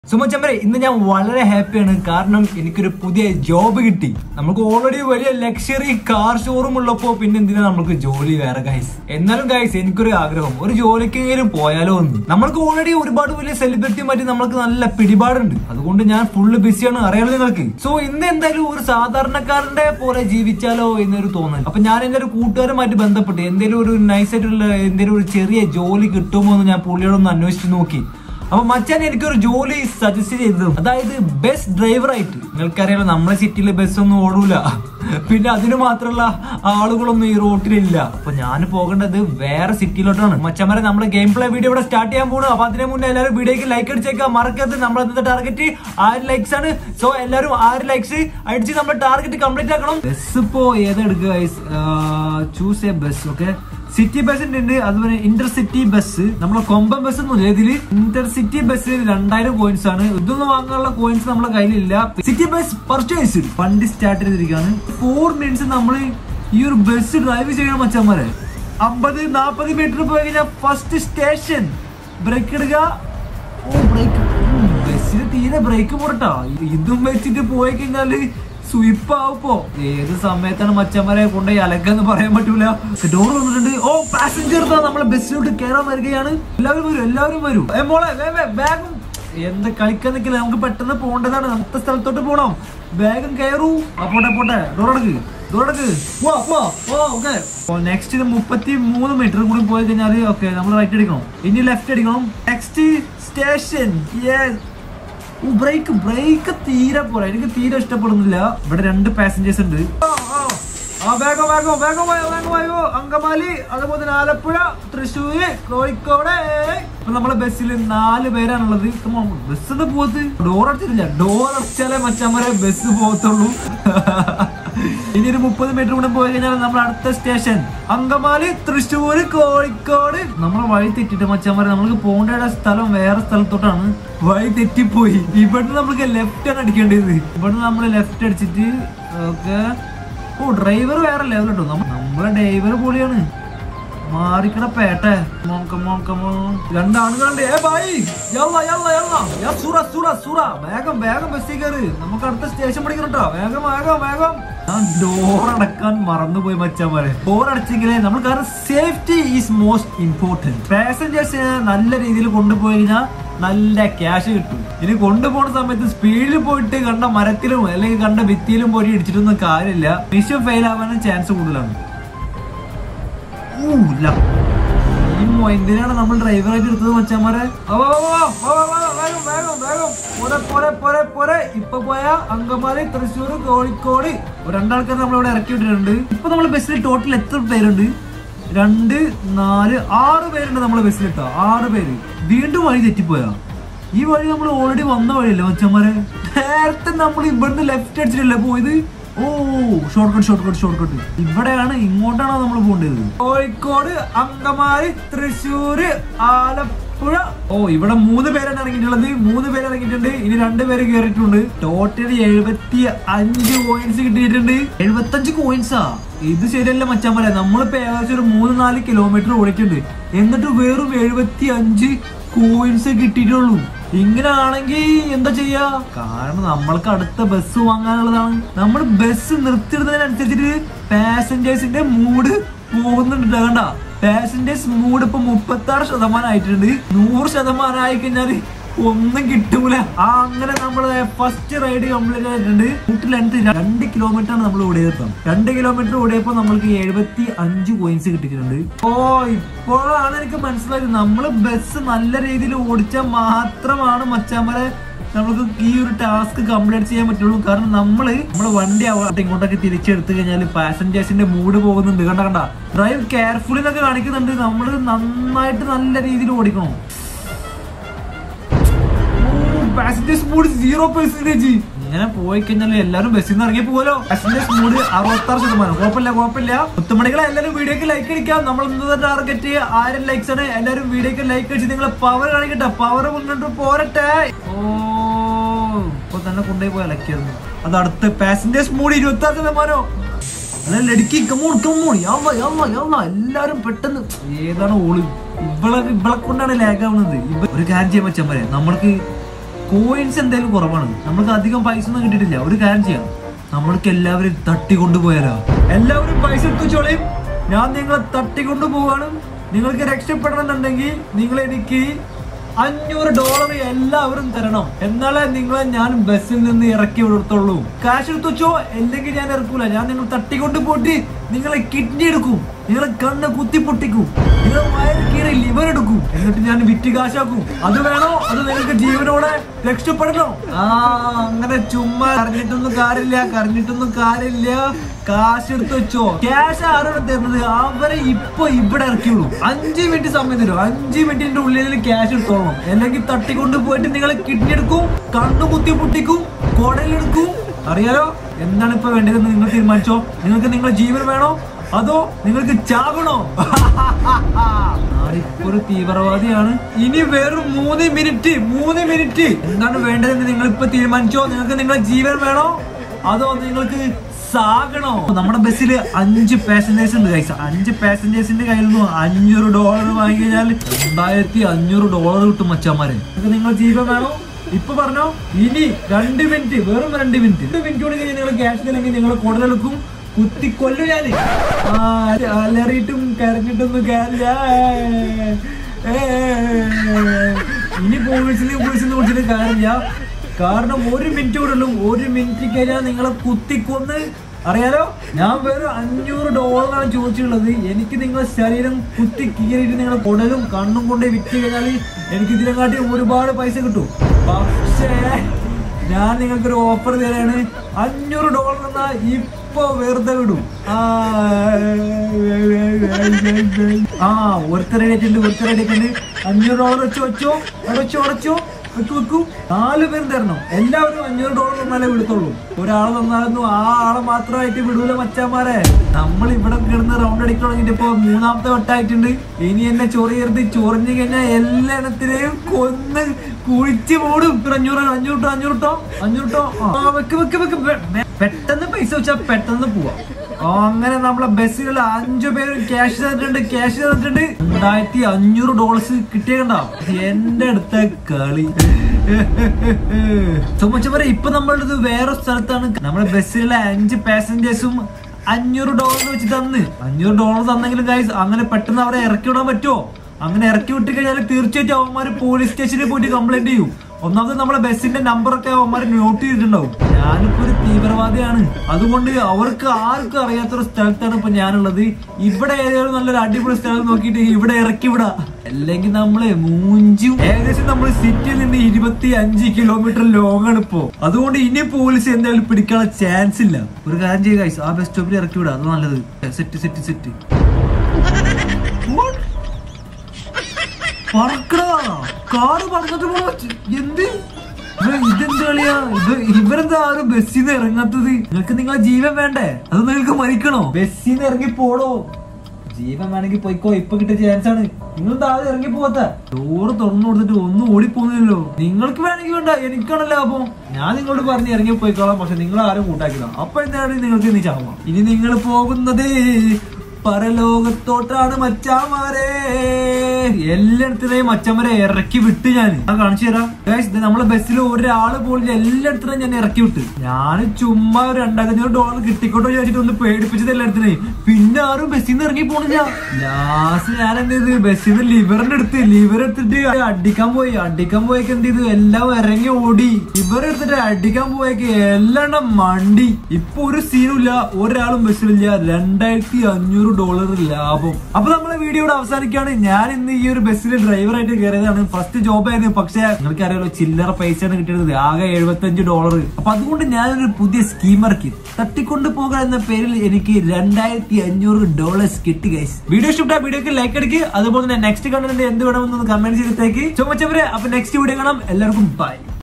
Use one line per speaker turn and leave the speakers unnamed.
സുമച്ചമ്പരെ ഇന്ന് ഞാൻ വളരെ ഹാപ്പിയാണ് കാരണം എനിക്കൊരു പുതിയ ജോബ് കിട്ടി നമുക്ക് ഓൾറെഡി വലിയ ലക്ഷറി കാർ ഷോറൂം ഉള്ളപ്പോ പിന്നെ എന്തിനാ നമുക്ക് ജോലി വേറെ ഗൈസ് എന്നാലും ഗൈസ് എനിക്കൊരു ആഗ്രഹം ഒരു ജോലിക്കെങ്കിലും പോയാലോ എന്ന് നമ്മൾക്ക് ഓൾറെഡി ഒരുപാട് വലിയ സെലിബ്രിറ്റി മറ്റി നമ്മൾക്ക് നല്ല പിടിപാടുണ്ട് അതുകൊണ്ട് ഞാൻ ഫുള്ള് ബിസിയാണ് അറിയാലോ നിങ്ങൾക്ക് സോ ഇന്ന് എന്തായാലും ഒരു സാധാരണക്കാരന്റെ പോലെ ജീവിച്ചാലോ എന്നൊരു തോന്നൽ അപ്പൊ ഞാൻ എന്റെ ഒരു കൂട്ടുകാരുമായിട്ട് ബന്ധപ്പെട്ട് എന്തെങ്കിലും ഒരു നൈസ് ആയിട്ടുള്ള എന്തെങ്കിലും ഒരു ചെറിയ ജോലി കിട്ടുമോ എന്ന് ഞാൻ പുള്ളിയോടൊന്ന് അന്വേഷിച്ച് നോക്കി അപ്പൊ മച്ചാൻ എനിക്കൊരു ജോലി സജസ്റ്റ് ചെയ്തത് അതായത് ബസ് ഡ്രൈവർ ആയിട്ട് നിങ്ങൾക്കറിയാലോ നമ്മളെ സിറ്റിയിൽ ബസ് ഒന്നും ഓടൂല പിന്നെ അതിന് മാത്രമുള്ള ആളുകളൊന്നും ഈ റോട്ടിലില്ല അപ്പൊ ഞാൻ പോകേണ്ടത് വേറെ സിറ്റിയിലോട്ടാണ് മച്ചന്മാരെ നമ്മുടെ ഗെയിം പ്ലേ വീഡിയോ ഇവിടെ സ്റ്റാർട്ട് ചെയ്യാൻ പോകുന്നു അപ്പൊ അതിന് മുന്നേ എല്ലാവരും വീഡിയോക്ക് ലൈക്ക് അടിച്ചേക്കാം മറക്കരുത് നമ്മൾ ഇന്നത്തെ ടാർഗറ്റ് ആറ് ലൈക്സ് ആണ് സോ എല്ലാവരും ആറ് ലൈക്സ് അടിച്ച് നമ്മുടെ ടാർഗറ്റ് കംപ്ലീറ്റ് ആക്കണം ബസ് ഇപ്പോ ഏതെടുക്കുക choose a bus okay city ബസിന്റെ ഉണ്ട് അതുപോലെ ഇന്റർസിറ്റി ബസ് നമ്മളെ കൊമ്പൻ ബസ് ഒന്നും ഇതില് ഇന്റർസിറ്റി ബസ് രണ്ടായിരം കോയിൻസ് ആണ് ഇതൊന്നും വാങ്ങാനുള്ള കോയിൻസ് നമ്മളെ കയ്യിലില്ല സിറ്റി ബസ് പർച്ചേസ് വണ്ടി സ്റ്റാർട്ട് ചെയ്തിരിക്കുകയാണ് ഫോർ മിനിറ്റ്സ് നമ്മൾ ഈ ഒരു ബസ് ഡ്രൈവ് ചെയ്യണം മച്ചന്മാരെ അമ്പത് നാപ്പത് മീറ്റർ പോയി കഴിഞ്ഞാൽ ഫസ്റ്റ് സ്റ്റേഷൻ ബ്രേക്ക് എടുക്കുക ഓ ബ്രേക്ക് ബസ്സിന് തീരെ ബ്രേക്ക് പോരട്ടോ ഇതും വെച്ചിട്ട് പോയി കഴിഞ്ഞാല് സ്വിപ്പ് ആവുമ്പോ ഏത് സമയത്താണ് മച്ചന്മാരെ കൊണ്ടുപോയി അലക്കെന്ന് പറയാൻ പറ്റൂല ഡോർ വന്നിട്ടുണ്ട് ഓ പാസഞ്ചർ നമ്മളെ ബസ്സിലോട്ട് കയറാൻ വരികയാണ് എല്ലാവരും വരും എല്ലാവരും വരും ഏ മോളെ വേ വേ ബാഗും എന്ത് കളിക്കാൻ നിൽക്കില്ല നമുക്ക് പെട്ടെന്ന് പോകേണ്ടതാണ് അടുത്ത സ്ഥലത്തോട്ട് പോണം വേഗം കയറൂ ആ പോട്ടെ പോട്ടെ ഡോറടക്ക് ഡോറടക്ക് പോ പോ ഓ ഓക്കെ നെക്സ്റ്റ് ഇത് മുപ്പത്തി മൂന്ന് മീറ്റർ കൂടി പോയി കഴിഞ്ഞാൽ ഓക്കെ നമ്മൾ റൈറ്റ് അടിക്കണം ഇനി ലെഫ്റ്റ് അടിക്കണം next station yes brake brake തീരെ പോരാ എനിക്ക് തീരെ ഇഷ്ടപ്പെടുന്നില്ല ഇവിടെ രണ്ട് പാസഞ്ചേഴ്സ് ഉണ്ട് ആ വേഗം വേഗം വേഗം വായോ വേഗം വായോ അങ്കമാലി അതുപോലെ തന്നെ ആലപ്പുഴ തൃശ്ശൂര് കോഴിക്കോട് ഇപ്പൊ നമ്മളെ ബസ്സിൽ നാല് പേരാണുള്ളത് ബസ് എന്താ പോകത്ത് ഡോർ അടച്ചിട്ടില്ല ഡോർ അടച്ചാലേ മച്ചമ്മരെ ബസ് പോകത്തുള്ളൂ ഇനി ഒരു മുപ്പത് മീറ്റർ കൂടെ പോയി കഴിഞ്ഞാൽ നമ്മൾ അടുത്ത സ്റ്റേഷൻ അങ്കമാലി തൃശ്ശൂര് കോഴിക്കോട് നമ്മളെ വഴി തെറ്റിട്ട് മച്ചന്മാരെ നമ്മൾക്ക് പോകേണ്ട സ്ഥലം വേറെ സ്ഥലത്തോട്ടാണ് വഴി തെറ്റിപ്പോയി ഇവിടുന്ന് നമുക്ക് ലെഫ്റ്റ് ആണ് അടിക്കേണ്ടത് ഇവിടുന്ന് നമ്മൾ ലെഫ്റ്റ് അടിച്ചിട്ട് ഓക്കെ ഓ ഡ്രൈവർ വേറെ ലെവൽ കേട്ടോ നമ്മളെ ഡ്രൈവർ പൊളിയാണ് മാറിക്കണ പേട്ടെ രണ്ടാണുങ്ങളുണ്ട് ഏ ബായി യല്ല യല്ല യല്ല യാ സുറ സുറ സുറ വേഗം വേഗം ബസ്സിൽ കയറി നമുക്ക് അടുത്ത സ്റ്റേഷൻ പഠിക്കണം കേട്ടോ വേഗം വേഗം വേഗം ഞാൻ ഡോർ അടക്കാൻ മറന്നുപോയി മച്ചാമാരെ ഡോർ അടച്ചെങ്കിലേ നമ്മൾ കാരണം സേഫ്റ്റി ഈസ് മോസ്റ്റ് ഇമ്പോർട്ടന്റ് പാസഞ്ചേഴ്സിനെ നല്ല രീതിയിൽ കൊണ്ടുപോയി കഴിഞ്ഞാൽ നല്ല ക്യാഷ് കിട്ടും ഇനി കൊണ്ടുപോകുന്ന സമയത്ത് സ്പീഡിൽ പോയിട്ട് കണ്ട മരത്തിലും അല്ലെങ്കിൽ കണ്ട ഭിത്തിയിലും പോയി ഇടിച്ചിട്ടൊന്നും കാര്യമില്ല മിഷൻ ഫെയിൽ ആവാനും ചാൻസ് കൂടുതലാണ് ഊ, ല. ഈ മോ- എന്തിനാണ് നമ്മൾ ഡ്രൈവറായിട്ട് എടുത്തത് മച്ചാമാരെ ആ, വാ, വാ, വാ, വാ, വാ, വാ, വേഗം വേഗം വേഗം പോരെ പോരെ പോരെ പോരെ ഇപ്പൊ പോയ അങ്കമാലി തൃശ്ശൂർ കോഴിക്കോട് ഒരു രണ്ടാൾക്കാർ നമ്മൾ ഇവിടെ ഇറക്കി വിട്ടിട്ടുണ്ട് ഇപ്പൊ നമ്മൾ ബസ്സിൽ ടോട്ടൽ എത്ര പേരുണ്ട് രണ്ട് നാല് ആറ് പേരുണ്ട് നമ്മളെ ബസ്സിൽ കേട്ടോ ആറ് പേര് വീണ്ടും വഴി തെറ്റിപ്പോയാ ഈ വഴി നമ്മൾ ഓൾറെഡി വന്ന വഴിയല്ലേ മച്ചന്മാരെ നേരത്തെ നമ്മൾ ഇവിടുന്ന് ലെഫ്റ്റ് അടിച്ചിട്ടല്ലേ പോയത് ഓ short cut short cut short cut ഇവിടെയാണ് ഇങ്ങോട്ടാണോ നമ്മൾ പോകേണ്ടത് കോഴിക്കോട് അങ്കമാലി തൃശ്ശൂര് ആലപ്പുഴ ഓ ഇവിടെ മൂന്ന് പേരാണ് ഇറങ്ങിയിട്ടുള്ളത് മൂന്ന് പേര് ഇറങ്ങിയിട്ടുണ്ട് ഇനി രണ്ട് പേര് കയറിയിട്ടുണ്ട് ടോട്ടൽ എഴുപത്തി അഞ്ച് കോയിൻസ് കിട്ടിയിട്ടുണ്ട് എഴുപത്തി അഞ്ച് കോയിൻസാ ഇത് ശരിയല്ല മച്ചാൻ നമ്മളിപ്പോ ഏകദേശം ഒരു മൂന്ന് നാല് കിലോമീറ്റർ ഓടിയിട്ടുണ്ട് എന്നിട്ട് വെറും എഴുപത്തി അഞ്ച് കോയിൻസ് കിട്ടിയിട്ടുള്ളൂ ഇങ്ങനെ ആണെങ്കിൽ എന്താ ചെയ്യാ കാരണം നമ്മൾക്ക് അടുത്ത ബസ് വാങ്ങാനുള്ളതാണ് നമ്മൾ ബസ് നിർത്തിയിടുന്നതിനനുസരിച്ചിട്ട് പാസഞ്ചേഴ്സിന്റെ മൂഡ് പോകുന്നുണ്ട് കണ്ട പാസഞ്ചേഴ്സ് മൂഡ് ഇപ്പൊ മുപ്പത്തി ആറ് ശതമാനം ആയിട്ടുണ്ട് നൂറ് ശതമാനം ആയി കഴിഞ്ഞാല് ഒന്നും കിട്ടൂല ആ അങ്ങനെ നമ്മള് ഫസ്റ്റ് റൈഡ് കംപ്ലീറ്റ് ആയിട്ടുണ്ട് റൂട്ട് ലെങ്ത് രണ്ട് കിലോമീറ്റർ ആണ് നമ്മൾ ഓടിയത് രണ്ട് കിലോമീറ്റർ ഓടിയപ്പോ നമ്മൾക്ക് എഴുപത്തി അഞ്ച് കോയിൻസ് കിട്ടിയിട്ടുണ്ട് ഓ ഇപ്പോഴാണ് എനിക്ക് മനസ്സിലായത് നമ്മള് ബസ് നല്ല രീതിയിൽ ഓടിച്ചാൽ മാത്രമാണ് മച്ചാമരെ നമുക്ക് ഈ ഒരു ടാസ്ക് കംപ്ലീറ്റ് ചെയ്യാൻ പറ്റുള്ളൂ കാരണം നമ്മള് നമ്മുടെ വണ്ടി അങ്ങോട്ട് ഇങ്ങോട്ടൊക്കെ തിരിച്ചെടുത്തു കഴിഞ്ഞാൽ പാസഞ്ചേഴ്സിന്റെ മൂഡ് പോകുന്നുണ്ട് കണ്ട കണ്ട ഡ്രൈവ് കെയർഫുള്ളി എന്നൊക്കെ കാണിക്കുന്നുണ്ട് നമ്മൾ നന്നായിട്ട് നല്ല രീതിയിൽ ഓടിക്കണം പാസഞ്ചേഴ്സ് മൂഡ് സീറോ പെർസെന്റേജ് ഇങ്ങനെ പോയി കഴിഞ്ഞാൽ എല്ലാവരും ബസ്സിൽ നിന്ന് ഇറങ്ങി പോകലോ പാസഞ്ചേഴ്സ് മൂഡ് അറുപത്തി ആറ് ശതമാനം കുഴപ്പമില്ല കുഴപ്പമില്ല മുത്തുമണികളെ എല്ലാവരും വീഡിയോക്ക് ലൈക്ക് അടിക്കാം നമ്മൾ ഇന്നത്തെ ടാർഗറ്റ് ആയിരം ലൈക്സ് ആണ് എല്ലാവരും വീഡിയോക്ക് ലൈക്ക് അടിച്ച് നിങ്ങൾ പവർ കാണിക്കട്ടെ പവർ മുന്നോട്ട് പോരട്ടെ ഓ ഇപ്പൊ തന്നെ കൊണ്ടുപോയി പോയി ഇളക്കിയത് അത് അടുത്ത പാസഞ്ചേഴ്സ് മൂഡ് ഇരുപത്തി ആറ് ശതമാനോ അല്ല ലടുക്കി കമ്മോൺ കമ്മോൺ യല്ല യല്ല യല്ല എല്ലാരും പെട്ടെന്ന് ഏതാണ് ഓള് ഇവളെ ഇവളെ കൊണ്ടാണ് ലാഗ് ആവുന്നത് ഇവ- ഒരു കാര്യം ചെയ്യാൻ പറ്റാൻ പറയാം നമ്മൾക്ക് കോയിൻസ് എന്തായാലും കുറവാണ് നമ്മൾക്ക് അധികം പൈസ ഒന്നും കിട്ടിയിട്ടില്ല ഒരു കാര്യം ചെയ്യാം നമ്മൾക്ക് എല്ലാവരും തട്ടിക്കൊണ്ടുപോയാലോ എല്ലാവരും പൈസ എടുത്തുവെച്ചോളയും ഞാൻ നിങ്ങളെ തട്ടിക്കൊണ്ടു പോവാണ് നിങ്ങൾക്ക് രക്ഷപ്പെടണമെന്നുണ്ടെങ്കിൽ നിങ്ങൾ എനിക്ക് അഞ്ഞൂറ് ഡോളർ എല്ലാവരും തരണം എന്നാലേ നിങ്ങളെ ഞാൻ ബസ്സിൽ നിന്ന് ഇറക്കി വിടത്തുള്ളൂ കാശ് എടുത്തു വെച്ചോ അല്ലെങ്കിൽ ഞാൻ ഇറക്കൂല ഞാൻ നിങ്ങൾ തട്ടിക്കൊണ്ട് പോയിട്ട് നിങ്ങളെ കിഡ്നി എടുക്കും നിങ്ങളെ കണ്ണ് കുത്തി പൊട്ടിക്കും നിങ്ങളെ വയറ് കീറി ലിവർ എടുക്കും എന്നിട്ട് ഞാൻ വിറ്റ് കാശാക്കും അത് വേണോ അത് നിങ്ങൾക്ക് ജീവനോടെ രക്ഷപ്പെടണോ ആ അങ്ങനെ ചുമ്മാ കരഞ്ഞിട്ടൊന്നും കാര്യമില്ല കരഞ്ഞിട്ടൊന്നും കാര്യമില്ല കാശ് എടുത്ത് വെച്ചോ ക്യാഷ് ആരോടെ തരുന്നത് അവരെ ഇപ്പൊ ഇവിടെ ഇറക്കിയുള്ളൂ അഞ്ച് മിനിറ്റ് സമയം തരും അഞ്ച് മിനിറ്റിന്റെ ഉള്ളിൽ ക്യാഷ് എടുത്തോളണം അല്ലെങ്കിൽ തട്ടിക്കൊണ്ട് പോയിട്ട് നിങ്ങളെ കിഡ്നി എടുക്കും കണ്ണു കുത്തി പൊട്ടിക്കും കുടലെടുക്കും അറിയാലോ എന്താണ് ഇപ്പൊ വേണ്ടതെന്ന് നിങ്ങൾ തീരുമാനിച്ചോ നിങ്ങൾക്ക് നിങ്ങളുടെ ജീവൻ വേണോ അതോ നിങ്ങൾക്ക് ചാകണോ ഞാനിപ്പോ ഒരു തീവ്രവാദിയാണ് ഇനി വെറും മൂന്ന് മിനിറ്റ് മൂന്ന് മിനിറ്റ് എന്താണ് വേണ്ടതെന്ന് നിങ്ങൾ ഇപ്പൊ തീരുമാനിച്ചോ നിങ്ങൾക്ക് നിങ്ങളുടെ ജീവൻ വേണോ അതോ നിങ്ങൾക്ക് സാകണോ നമ്മുടെ ബസ്സിൽ അഞ്ച് പാസഞ്ചേഴ്സ് ഉണ്ട് കൈസ അഞ്ച് പാസഞ്ചേഴ്സിന്റെ കയ്യിൽ നിന്ന് അഞ്ഞൂറ് ഡോളർ വാങ്ങി കഴിഞ്ഞാൽ രണ്ടായിരത്തി അഞ്ഞൂറ് ഡോളർ കിട്ടും മച്ചന്മാരെ നിങ്ങൾക്ക് നിങ്ങൾ ജീവൻ വേണോ ഇപ്പൊ പറഞ്ഞോ ഇനി രണ്ട് മിനിറ്റ് വെറും രണ്ട് മിനിറ്റ് രണ്ട് മിനിറ്റ് കൂടി കഴിഞ്ഞാൽ നിങ്ങൾ ക്യാഷ് ഇല്ലെങ്കിൽ നിങ്ങൾ കൂടുതലെടുക്കും കുത്തി കൊല്ലു ഞാന് ആ അലറിയിട്ടും കരഞ്ഞിട്ടൊന്നും കാര്യമില്ല ഏ, ഇനി പോലീസിനെ പോലീസിനെ കുറിച്ചിട്ട് കാര്യമില്ല കാരണം ഒരു മിനിറ്റ് കൂടെ ഉള്ളൂ ഒരു മിനിറ്റ് കഴിഞ്ഞാൽ നിങ്ങളെ കുത്തിക്കൊന്ന് അറിയാലോ ഞാൻ വെറും അഞ്ഞൂറ് ഡോളറാണ് ചോദിച്ചിട്ടുള്ളത് എനിക്ക് നിങ്ങളെ ശരീരം കുത്തി കീറിയിട്ട് നിങ്ങളെ കുടലും കണ്ണും കൊണ്ട് വിറ്റ് കഴിഞ്ഞാൽ എനിക്ക് ഇതിനെക്കാട്ടി ഒരുപാട് പൈസ കിട്ടും പക്ഷേ ഞാൻ നിങ്ങൾക്കൊരു ഓഫർ തരാണ് അഞ്ഞൂറ് ഡോളർ എന്നാ ഇപ്പൊ വെറുതെ വിടും ആ ആ ഒരുത്തർ റേറ്റ് ഒരുത്തർ റേറ്റ് അഞ്ഞൂറ് ഡോളർ വെച്ച് വെച്ചോ അടച്ചോ അടച്ചോ വെക്കു വെക്കൂ നാല് പേരും തരണം എല്ലാവരും അഞ്ഞൂറ് ഡോളർ തന്നാലേ വിടത്തുള്ളൂ ഒരാളെ തന്നാലൊന്നും ആ ആളെ മാത്രമായിട്ട് വിടൂല മച്ചാമാരെ നമ്മൾ ഇവിടെ കിടന്ന് റൗണ്ട് അടിക്കാൻ തുടങ്ങിയിട്ട് ഇപ്പൊ മൂന്നാമത്തെ വട്ടായിട്ടുണ്ട് ഇനി എന്നെ ചൊറിയരുത് ചൊറിഞ്ഞു കഴിഞ്ഞാൽ എല്ലാ എണ്ണത്തിനെയും കൊന്ന് കുഴിച്ച് മൂടും ഇത്ര അഞ്ഞൂറ് അഞ്ഞൂറ് അഞ്ഞൂറ് ട്ടോ അഞ്ഞൂറ് ട്ടോ ആ വെക്ക് വെക്ക് വെക്ക് വെ- വെ- പെട്ടെന്ന് പൈസ വെച്ചാൽ പെട്ടെന്ന് പോവാം ആ, അങ്ങനെ നമ്മളെ ബസ്സിലുള്ള അഞ്ചു പേര് ക്യാഷ് തന്നിട്ടുണ്ട് ക്യാഷ് തന്നിട്ടുണ്ട് രണ്ടായിരത്തി അഞ്ഞൂറ് ഡോളേഴ്സ് കിട്ടിയണ്ട എന്റെ അടുത്ത കളി ചുമച്ചവരെ ഇപ്പൊ നമ്മളുടെ വേറെ സ്ഥലത്താണ് നമ്മുടെ ബസ്സിലുള്ള അഞ്ച് പാസഞ്ചേഴ്സും അഞ്ഞൂറ് ഡോളർ വെച്ച് തന്ന് അഞ്ഞൂറ് ഡോളർ തന്നെങ്കിലും ഗൈസ് അങ്ങനെ പെട്ടെന്ന് അവരെ ഇറക്കി വിടാൻ പറ്റുമോ അങ്ങനെ ഇറക്കി വിട്ട് കഴിഞ്ഞാൽ തീർച്ചയായിട്ടും അവന്മാര് പോലീസ് സ്റ്റേഷനിൽ പോയിട്ട് കംപ്ലൈന്റ് ചെയ്യും ഒന്നാമത് നമ്മളെ ബസ്സിന്റെ നമ്പറൊക്കെ അവന്മാർ നോട്ട് ചെയ്തിട്ടുണ്ടാവും ഞാനിപ്പോ ഒരു തീവ്രവാദിയാണ് അതുകൊണ്ട് അവർക്ക് ആർക്കും അറിയാത്തൊരു സ്ഥലത്താണ് ഇപ്പൊ ഞാനുള്ളത് ഇവിടെ ഏതെങ്കിലും നല്ലൊരു അടിപൊളി സ്ഥലം നോക്കിയിട്ട് ഇവിടെ ഇറക്കി വിടാ അല്ലെങ്കിൽ നമ്മള് മൂഞ്ചും ഏകദേശം നമ്മൾ സിറ്റിയിൽ നിന്ന് ഇരുപത്തി അഞ്ച് കിലോമീറ്റർ ലോങ് ആണ് ഇപ്പോ അതുകൊണ്ട് ഇനി പോലീസ് എന്തായാലും പിടിക്കാനുള്ള ചാൻസ് ഇല്ല ഒരു കാര്യം ചെയ്യുക guys, ആ ബസ് സ്റ്റോപ്പിൽ ഇറക്കി വിടാ അത് നല്ലത് സെറ്റ് സെറ്റ് സെറ്റ് പറക്കടാ കാറ് പറന്നിട്ട് പോണോ എന്ത് ഇവ- ഇതെന്ത് കളിയാ ഇത് ഇവരെന്താ ആരും ബസ്സിൽ നിന്ന് ഇറങ്ങാത്തത് നിങ്ങൾക്ക് നിങ്ങളെ ജീവൻ വേണ്ടേ അത് നിങ്ങൾക്ക് മരിക്കണോ ബസ്സിൽ നിന്ന് ഇറങ്ങി പോടോ ജീവൻ വേണമെങ്കിൽ പോയിക്കോ ഇപ്പൊ കിട്ടിയ ചാൻസ് ആണ് നിങ്ങൾ താഴെ ഇറങ്ങി പോകാത്ത ഡോറ് തുറന്നു കൊടുത്തിട്ട് ഒന്നും ഓടിപ്പോന്നില്ലല്ലോ നിങ്ങൾക്ക് വേണമെങ്കിൽ വേണ്ട എനിക്കാണ് ലാഭം ഞാൻ നിങ്ങളോട് പറഞ്ഞ് ഇറങ്ങി പോയിക്കോളാം പക്ഷെ നിങ്ങൾ ആരും കൂട്ടാക്കില്ല അപ്പൊ എന്താണ് നിങ്ങൾക്ക് നീ ചാവാം ഇനി നിങ്ങൾ പോകുന്നത് പരലോകത്തോട്ടാണ് മച്ചാമാരെ എല്ലായിടത്തിനെയും മച്ചന്മാരെ ഇറക്കി വിട്ട് ഞാൻ ഞാൻ കാണിച്ചു തരാം Guys, ഇത് നമ്മളെ ബസ്സിൽ ഒരാള് പോലും എല്ലായിടത്തിനും ഞാൻ ഇറക്കി വിട്ട് ഞാൻ ചുമ്മാ ഒരു രണ്ടായിരത്തി ഡോളർ കിട്ടിക്കോട്ടോ ചോദിച്ചിട്ട് ഒന്ന് പേടിപ്പിച്ചത് എല്ലായിടത്തിനെയും പിന്നെ ആരും ബസ്സിൽ നിന്ന് ഇറങ്ങി പോണില്ല ലാസ്റ്റ് ഞാൻ എന്ത് ചെയ്ത് ബസ്സിൽ നിന്ന് ലിവറിന്റെ അടുത്ത് ലിവർ എടുത്തിട്ട് അടിക്കാൻ പോയി അടിക്കാൻ പോയേക്ക് എന്ത് ചെയ്തു എല്ലാം ഇറങ്ങി ഓടി ലിവർ എടുത്തിട്ട് അടിക്കാൻ പോയേക്ക് എല്ലാം മണ്ടി ഇപ്പൊ ഒരു സീനും ഇല്ല ഒരാളും ബസ്സിലില്ല രണ്ടായിരത്തി അഞ്ഞൂറ് ഡോളർ ലാഭം അപ്പൊ നമ്മളെ വീഡിയോ ഇവിടെ അവസാനിക്കാണ് ഞാൻ ഇന്ന് ഈ ഒരു ബസ്സിൽ ഡ്രൈവറായിട്ട് കയറിയതാണ് ഫസ്റ്റ് ജോബ് ആയിരുന്നു പക്ഷെ നിങ്ങൾക്ക് അറിയാലോ ചില്ലറ പൈസയാണ് കിട്ടിയത് ആകെ എഴുപത്തഞ്ച് ഡോളർ അപ്പൊ അതുകൊണ്ട് ഞാനൊരു പുതിയ സ്കീം ഇറക്കി തട്ടിക്കൊണ്ട് പോകുക എന്ന പേരിൽ എനിക്ക് രണ്ടായിരത്തി അഞ്ഞൂറ് ഡോളേഴ്സ് കിട്ടി ഗൈസ് വീഡിയോ ഇഷ്ടപ്പെട്ട വീഡിയോക്ക് ലൈക്ക് അടിക്കുക അതുപോലെ തന്നെ നെക്സ്റ്റ് കണ്ടന്റ് എന്ത് വേണമെന്നൊന്ന് കമന്റ് ചെയ്തിട്ടേക്ക് ചുമച്ചവരെ അപ്പൊ നെക്സ്റ്റ് വീഡിയോ കാണാം എല്ലാവർക്കും ബൈ